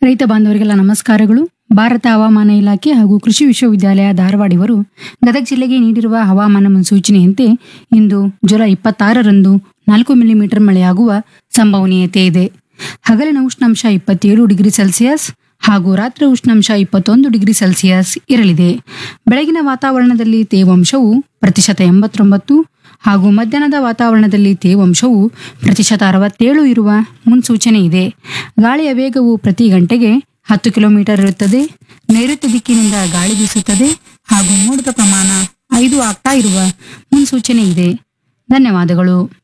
ರೈತ ಬಾಂಧವರಿಗೆಲ್ಲ ನಮಸ್ಕಾರಗಳು ಭಾರತ ಹವಾಮಾನ ಇಲಾಖೆ ಹಾಗೂ ಕೃಷಿ ವಿಶ್ವವಿದ್ಯಾಲಯ ಧಾರವಾಡ ಇವರು ಗದಗ ಜಿಲ್ಲೆಗೆ ನೀಡಿರುವ ಹವಾಮಾನ ಮುನ್ಸೂಚನೆಯಂತೆ ಇಂದು ಜುಲೈ ಇಪ್ಪತ್ತಾರರಂದು ನಾಲ್ಕು ಮಿಲಿಮೀಟರ್ ಮಳೆಯಾಗುವ ಸಂಭವನೀಯತೆ ಇದೆ ಹಗಲಿನ ಉಷ್ಣಾಂಶ ಇಪ್ಪತ್ತೇಳು ಡಿಗ್ರಿ ಸೆಲ್ಸಿಯಸ್ ಹಾಗೂ ರಾತ್ರಿ ಉಷ್ಣಾಂಶ ಇಪ್ಪತ್ತೊಂದು ಡಿಗ್ರಿ ಸೆಲ್ಸಿಯಸ್ ಇರಲಿದೆ ಬೆಳಗಿನ ವಾತಾವರಣದಲ್ಲಿ ತೇವಾಂಶವು ಪ್ರತಿಶತ ಎಂಬತ್ತೊಂಬತ್ತು ಹಾಗೂ ಮಧ್ಯಾಹ್ನದ ವಾತಾವರಣದಲ್ಲಿ ತೇವಾಂಶವು ಪ್ರತಿಶತ ಅರವತ್ತೇಳು ಇರುವ ಮುನ್ಸೂಚನೆ ಇದೆ ಗಾಳಿಯ ವೇಗವು ಪ್ರತಿ ಗಂಟೆಗೆ ಹತ್ತು ಕಿಲೋಮೀಟರ್ ಇರುತ್ತದೆ ನೈಋತ್ಯ ದಿಕ್ಕಿನಿಂದ ಗಾಳಿ ಬೀಸುತ್ತದೆ ಹಾಗೂ ಮೋಡದ ಪ್ರಮಾಣ ಐದು ಆಗ್ತಾ ಇರುವ ಮುನ್ಸೂಚನೆ ಇದೆ ಧನ್ಯವಾದಗಳು